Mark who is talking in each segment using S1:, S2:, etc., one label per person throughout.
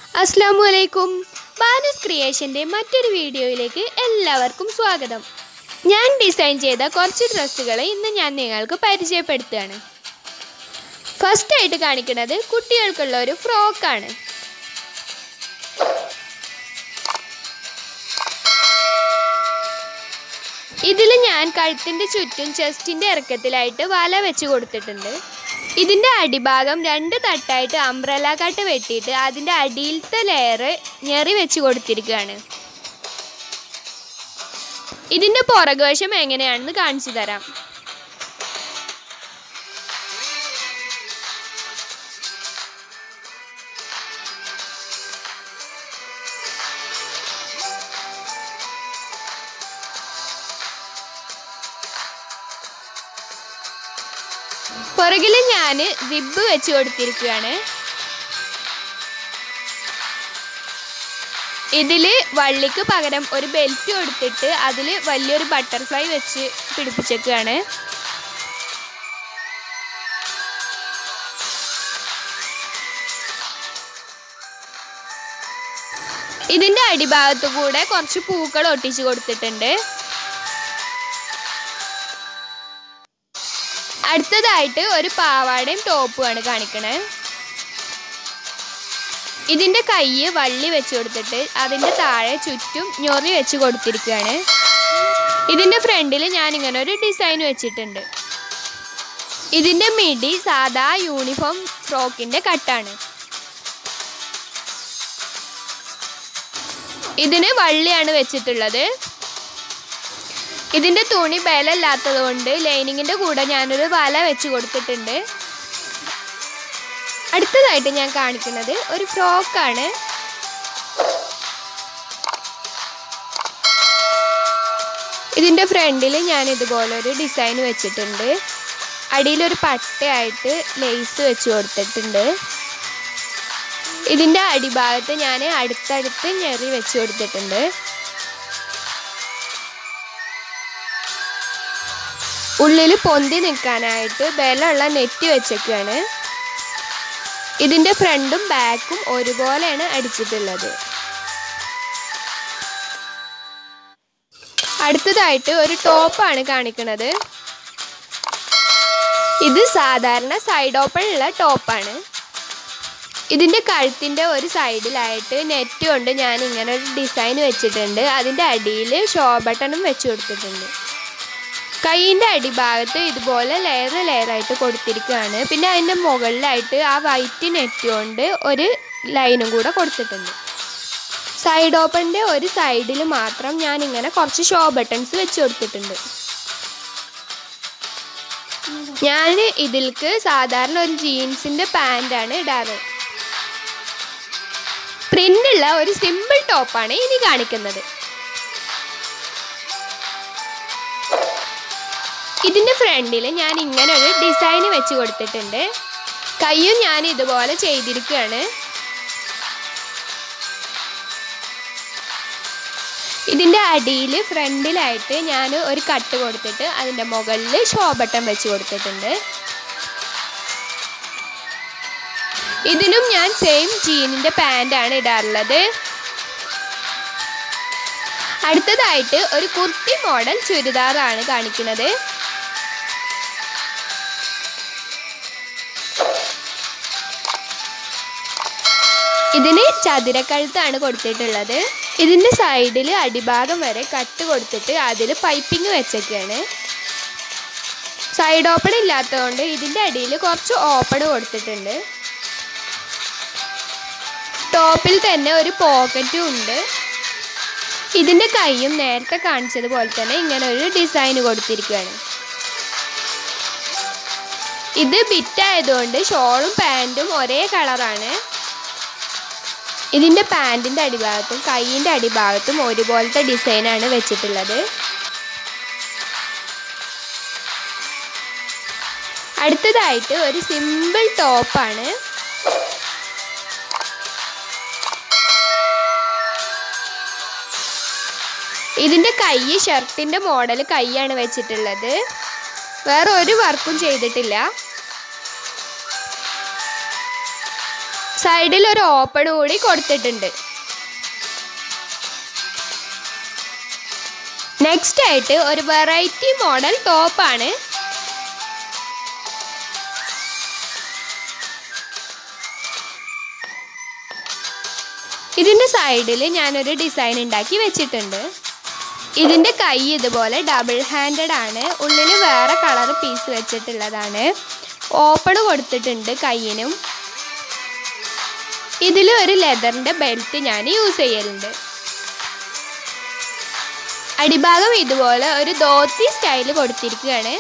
S1: അസ്സാമു അലൈക്കും ബാനസ് ക്രിയേഷൻ്റെ മറ്റൊരു വീഡിയോയിലേക്ക് എല്ലാവർക്കും സ്വാഗതം ഞാൻ ഡിസൈൻ ചെയ്ത കുറച്ച് ഡ്രസ്സുകൾ ഇന്ന് ഞാൻ നിങ്ങൾക്ക് പരിചയപ്പെടുത്തുകയാണ് ഫസ്റ്റ് ആയിട്ട് കാണിക്കുന്നത് കുട്ടികൾക്കുള്ള ഒരു ഫ്രോക്കാണ് ഇതിൽ ഞാൻ കഴുത്തിൻ്റെ ചുറ്റും ചെസ്റ്റിൻ്റെ ഇറക്കത്തിലായിട്ട് വല വെച്ച് കൊടുത്തിട്ടുണ്ട് ഇതിൻ്റെ അടിഭാഗം രണ്ട് തട്ടായിട്ട് അംബ്രല കട്ട് വെട്ടിയിട്ട് അതിൻ്റെ അടിയിലത്തെ ലെയർ ഞെറി വെച്ച് കൊടുത്തിരിക്കുകയാണ് ഇതിൻ്റെ പുറകുവശം എങ്ങനെയാണെന്ന് കാണിച്ചു തരാം പുറകിൽ ഞാൻ സിബ് വെച്ച് കൊടുത്തിരിക്കുകയാണ് ഇതിൽ വള്ളിക്ക് പകരം ഒരു ബെൽറ്റ് കൊടുത്തിട്ട് അതിൽ വലിയൊരു ബട്ടർഫ്ലൈ വെച്ച് പിടിപ്പിച്ചേക്കുകയാണ് ഇതിൻ്റെ അടിഭാഗത്തു കൂടെ കുറച്ച് പൂക്കൾ ഒട്ടിച്ച് കൊടുത്തിട്ടുണ്ട് അടുത്തതായിട്ട് ഒരു പാവാടയും ടോപ്പുമാണ് കാണിക്കണേ ഇതിൻ്റെ കൈ വള്ളി വെച്ച് കൊടുത്തിട്ട് അതിൻ്റെ താഴെ ചുറ്റും ഞൊറി വെച്ച് കൊടുത്തിരിക്കുകയാണ് ഇതിൻ്റെ ഫ്രണ്ടിൽ ഞാൻ ഇങ്ങനെ ഒരു ഡിസൈൻ വെച്ചിട്ടുണ്ട് ഇതിൻ്റെ മിഡി സാധാ യൂണിഫോം ഫ്രോക്കിൻ്റെ കട്ടാണ് ഇതിന് വള്ളിയാണ് വെച്ചിട്ടുള്ളത് ഇതിൻ്റെ തുണി ബലമില്ലാത്തത് കൊണ്ട് ലൈനിങ്ങിൻ്റെ കൂടെ ഞാനൊരു വല വെച്ച് കൊടുത്തിട്ടുണ്ട് അടുത്തതായിട്ട് ഞാൻ കാണിക്കുന്നത് ഒരു ഫ്രോക്കാണ് ഇതിൻ്റെ ഫ്രണ്ടിൽ ഞാൻ ഇതുപോലെ ഒരു ഡിസൈൻ വെച്ചിട്ടുണ്ട് അടിയിലൊരു പട്ടയായിട്ട് ലേസ് വെച്ച് കൊടുത്തിട്ടുണ്ട് ഇതിൻ്റെ അടിഭാഗത്ത് ഞാൻ അടുത്തടുത്ത് ഞെറി വെച്ച് കൊടുത്തിട്ടുണ്ട് ഉള്ളിൽ പൊന്തി നിൽക്കാനായിട്ട് ബലമുള്ള നെറ്റ് വെച്ചൊക്കെയാണ് ഇതിൻ്റെ ഫ്രണ്ടും ബാക്കും ഒരുപോലെയാണ് അടിച്ചിട്ടുള്ളത് അടുത്തതായിട്ട് ഒരു ടോപ്പാണ് കാണിക്കുന്നത് ഇത് സാധാരണ സൈഡ് ഓപ്പൺ ഉള്ള ടോപ്പാണ് ഇതിൻ്റെ കഴുത്തിൻ്റെ ഒരു സൈഡിലായിട്ട് നെറ്റ് കൊണ്ട് ഞാൻ ഇങ്ങനെ ഒരു ഡിസൈൻ വെച്ചിട്ടുണ്ട് അതിൻ്റെ അടിയിൽ ഷോ ബട്ടണും വെച്ച് കൊടുത്തിട്ടുണ്ട് കൈയിൻ്റെ അടിഭാഗത്ത് ഇതുപോലെ ലെയർ ലെയറായിട്ട് കൊടുത്തിരിക്കുകയാണ് പിന്നെ അതിൻ്റെ മുകളിലായിട്ട് ആ വൈറ്റ് നെറ്റ് കൊണ്ട് ഒരു ലൈനും കൂടെ കൊടുത്തിട്ടുണ്ട് സൈഡ് ഓപ്പണിൻ്റെ ഒരു സൈഡിൽ മാത്രം ഞാൻ ഇങ്ങനെ കുറച്ച് ഷോ ബട്ടൺസ് വെച്ച് കൊടുത്തിട്ടുണ്ട് ഞാൻ ഇതിൽക്ക് സാധാരണ ഒരു ജീൻസിൻ്റെ പാൻറ്റാണ് ഇടാറ് പ്രിൻ്റുള്ള ഒരു സിമ്പിൾ ടോപ്പാണ് ഇനി കാണിക്കുന്നത് ഇതിൻ്റെ ഫ്രണ്ടിൽ ഞാൻ ഇങ്ങനെ ഒരു ഡിസൈൻ വെച്ച് കൊടുത്തിട്ടുണ്ട് കയ്യും ഞാൻ ഇതുപോലെ ചെയ്തിരിക്കുകയാണ് ഇതിൻ്റെ അടിയിൽ ഫ്രണ്ടിലായിട്ട് ഞാൻ ഒരു കട്ട് കൊടുത്തിട്ട് അതിൻ്റെ മുകളിൽ ഷോ ബട്ടൺ വെച്ച് കൊടുത്തിട്ടുണ്ട് ഇതിനും ഞാൻ സെയിം ജീനിൻ്റെ പാൻറ്റാണ് ഇടാറുള്ളത് അടുത്തതായിട്ട് ഒരു കുർത്തി മോഡൽ ചുരിദാറാണ് കാണിക്കുന്നത് ഇതിന് ചതുരക്കഴുത്താണ് കൊടുത്തിട്ടുള്ളത് ഇതിൻ്റെ സൈഡിൽ അടിഭാഗം വരെ കട്ട് കൊടുത്തിട്ട് അതിൽ പൈപ്പിംഗ് വെച്ചൊക്കെയാണ് സൈഡ് ഓപ്പൺ ഇല്ലാത്തതുകൊണ്ട് ഇതിൻ്റെ അടിയിൽ കുറച്ച് ഓപ്പൺ കൊടുത്തിട്ടുണ്ട് ടോപ്പിൽ തന്നെ ഒരു പോക്കറ്റും ഉണ്ട് ഇതിൻ്റെ കൈയും നേരത്തെ കാണിച്ചതുപോലെ തന്നെ ഇങ്ങനെ ഒരു ഡിസൈൻ കൊടുത്തിരിക്കുകയാണ് ഇത് ബിറ്റായതുകൊണ്ട് ഷോളും പാൻറ്റും ഒരേ കളറാണ് ഇതിൻ്റെ പാൻറ്റിൻ്റെ അടിഭാഗത്തും കൈയിൻ്റെ അടിഭാഗത്തും ഒരുപോലത്തെ ഡിസൈനാണ് വെച്ചിട്ടുള്ളത് അടുത്തതായിട്ട് ഒരു സിമ്പിൾ ടോപ്പാണ് ഇതിൻ്റെ കൈ ഷർട്ടിൻ്റെ മോഡൽ കൈയാണ് വെച്ചിട്ടുള്ളത് വേറെ ഒരു വർക്കും ചെയ്തിട്ടില്ല സൈഡിൽ ഒരു ഓപ്പൺ കൂടി കൊടുത്തിട്ടുണ്ട് നെക്സ്റ്റ് ആയിട്ട് ഒരു വെറൈറ്റി മോഡൽ ടോപ്പാണ് ഇതിൻ്റെ സൈഡിൽ ഞാനൊരു ഡിസൈൻ ഉണ്ടാക്കി വെച്ചിട്ടുണ്ട് ഇതിൻ്റെ കൈ ഇതുപോലെ ഡബിൾ ഹാൻഡഡ് ആണ് ഉള്ളിൽ വേറെ കളർ പീസ് വെച്ചിട്ടുള്ളതാണ് ഓപ്പൺ കൊടുത്തിട്ടുണ്ട് കയ്യിനും ഇതിൽ ഒരു ലെതറിൻ്റെ ബെൽറ്റ് ഞാൻ യൂസ് ചെയ്യലുണ്ട് അടിഭാഗം ഇതുപോലെ ഒരു ധോത്തി സ്റ്റൈൽ കൊടുത്തിരിക്കുകയാണ്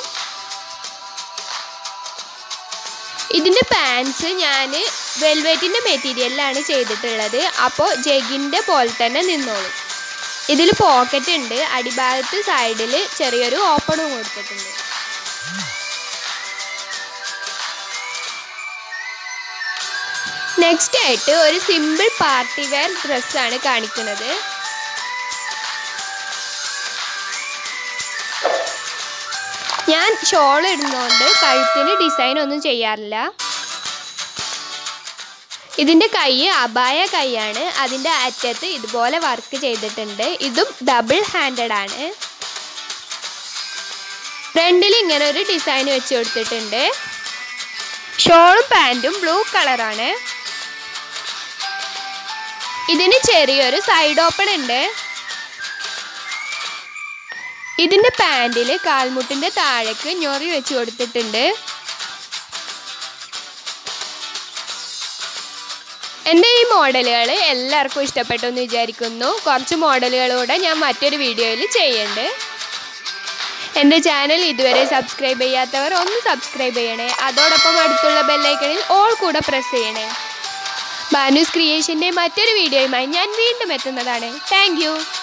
S1: ഇതിൻ്റെ പാൻസ് ഞാൻ വെൽവെറ്റിൻ്റെ മെറ്റീരിയലിലാണ് ചെയ്തിട്ടുള്ളത് അപ്പോൾ ജഗിൻ്റെ പോലെ തന്നെ നിന്നോളും ഇതിൽ പോക്കറ്റ് ഉണ്ട് അടിഭാഗത്ത് സൈഡിൽ ചെറിയൊരു ഓപ്പണും കൊടുത്തിട്ടുണ്ട് നെക്സ്റ്റ് ആയിട്ട് ഒരു സിമ്പിൾ പാർട്ടി വെയർ ഡ്രസ്സാണ് കാണിക്കുന്നത് ഞാൻ ഷോൾ ഇടുന്നതുകൊണ്ട് കഴുത്തിന് ഡിസൈൻ ഒന്നും ചെയ്യാറില്ല ഇതിൻ്റെ കൈ അബായ കൈയാണ് അതിൻ്റെ അറ്റത്ത് ഇതുപോലെ വർക്ക് ചെയ്തിട്ടുണ്ട് ഇതും ഡബിൾ ഹാൻഡഡ് ആണ് ഫ്രണ്ടിൽ ഇങ്ങനെ ഒരു ഡിസൈൻ വെച്ച് കൊടുത്തിട്ടുണ്ട് ഷോളും പാൻറ്റും ബ്ലൂ കളറാണ് ഇതിന് ചെറിയൊരു സൈഡ് ഓപ്പൺ ഉണ്ട് ഇതിൻ്റെ പാൻറ്റിൽ കാൽമുട്ടിൻ്റെ താഴേക്ക് ഞൊറി വെച്ച് കൊടുത്തിട്ടുണ്ട് എൻ്റെ ഈ മോഡലുകൾ എല്ലാവർക്കും ഇഷ്ടപ്പെട്ടു എന്ന് വിചാരിക്കുന്നു കുറച്ച് മോഡലുകളൂടെ ഞാൻ മറ്റൊരു വീഡിയോയിൽ ചെയ്യുന്നുണ്ട് എൻ്റെ ചാനൽ ഇതുവരെ സബ്സ്ക്രൈബ് ചെയ്യാത്തവർ ഒന്ന് സബ്സ്ക്രൈബ് ചെയ്യണേ അതോടൊപ്പം അടുത്തുള്ള ബെല്ലൈക്കണിൽ ഓൾ കൂടെ പ്രസ് ചെയ്യണേ ബാനൂസ് ക്രിയേഷൻ്റെ മറ്റൊരു വീഡിയോയുമായി ഞാൻ വീണ്ടും എത്തുന്നതാണ് താങ്ക്